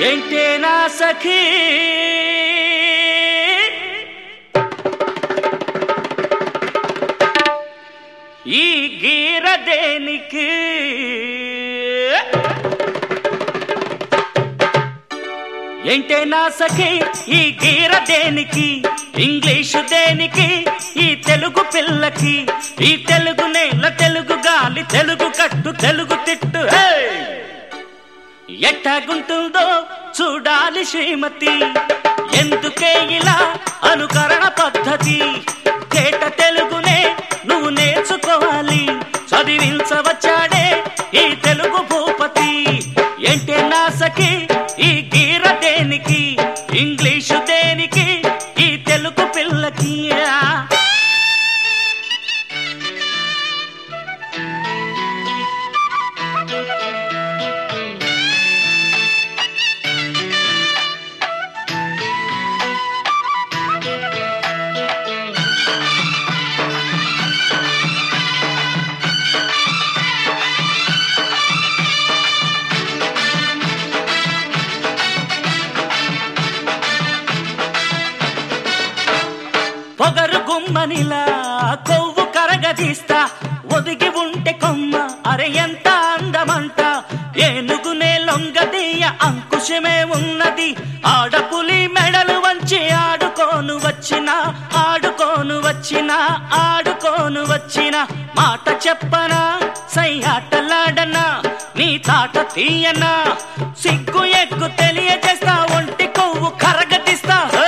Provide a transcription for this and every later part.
ఏంటే నా సఖీ ఈ గీర దేనికి ఏంటే నా సఖీ ఈ గీర దేనికి ఇంగ్లీషు దేనికి ఈ తెలుగు పిల్లకి ఈ తెలుగు నేల తెలుగు గాలి తెలుగు కట్టు తెలుగు తిట్టు హే! ఎట్టాగుంటుందో చూడాలి శ్రీమతి ఎందుకే ఇలా అనుకరణ పద్ధతి తేట తెలుగునే నువ్వు నేర్చుకోవాలి చదివించవచ్చాడే ఈ తెలుగు భూపతి ఏంటే నాసకి ఈ గీర దేనికి ఇంగ్లీషు దేనికి ఈ తెలుగు పిల్లకి ఆ. పొగరు గుమ్మనిలా కొవ్వు కరగదీస్తా ఒదిగి ఉంటే కొమ్మ అరే ఎంత అందమంట ఏనుగునే లొంగదీయ అంకుశమే ఉన్నది ఆడపులి మెడలు వంచి ఆడుకోను వచ్చిన ఆడుకోను వచ్చిన ఆడుకోను వచ్చిన మాట చెప్పనా సై ఆటలాడనా నీ తాట తీయనా సిగ్గు ఎగ్గు తెలియజేస్తా ఒంటి కొవ్వు కరగదీస్తా హే!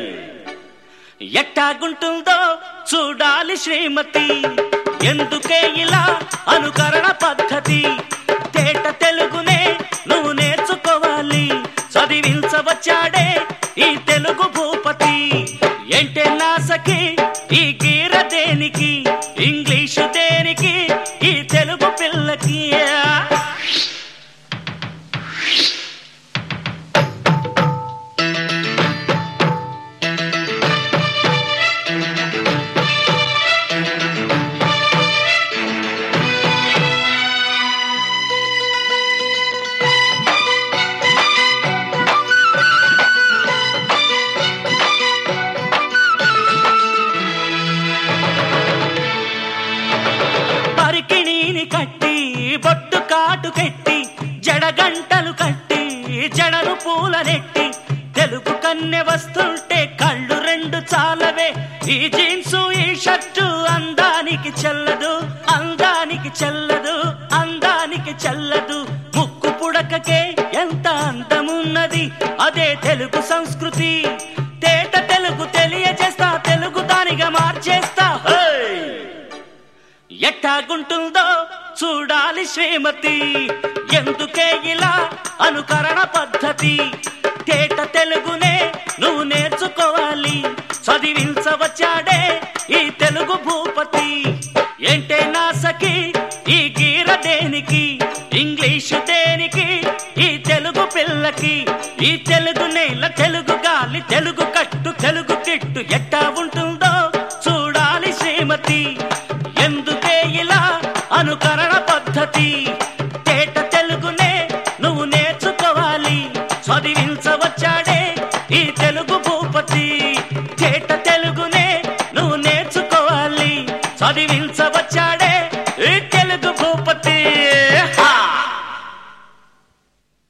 ఎట్టాగుంటుందో చూడాలి శ్రీమతి ఎందుకే ఇలా అనుకరణ పద్ధతి తేట తెలుగునే నువ్వు నేర్చుకోవాలి చదివించవచ్చాడే ఈ తెలుగు భూపతి ఏంటే నాసకి ఈ గీర దేనికి ఇంగ్లీషు దేనికి ఈ తెలుగు పిల్లకి పరికిణీని కట్టి బొట్టు కాటు కట్టి జడగంటలు కట్టి జడను పూల నెట్టి తెలుగు కన్నె వస్తుంటే కళ్ళు రెండు చాలవే ఈ జీన్సు ఈ షర్టు అందానికి చెల్లదు అందానికి చెల్లదు అందానికి చెల్లదు ముక్కు పుడకకే ఎంత అందమున్నది అదే తెలుగు సంస్కృతి తేట తెలుగు తెలియజేస్తా తెలుగు దానిగా మార్చేస్తా హే! ఎట్టాగుంటుందో చూడాలి శ్రీమతి ఎందుకే ఇలా అనుకరణ పద్ధతి తేట తెలుగునే నువ్వు నేర్చుకోవాలి చదివించవచ్చాడే ఈ తెలుగు భూపతి ఏంటే నా సఖి ఈ గీర దేనికి ఇంగ్లీషు దేనికి ఈ తెలుగు పిల్లకి ఈ తెలుగు నేల తెలుగు గాలి తెలుగు కట్టు తెలుగు తిట్టు ఎట్టా ఉంటుందో చూడాలి శ్రీమతి ఎందుకే ఇలా అనుకరణ పద్ధతి తేట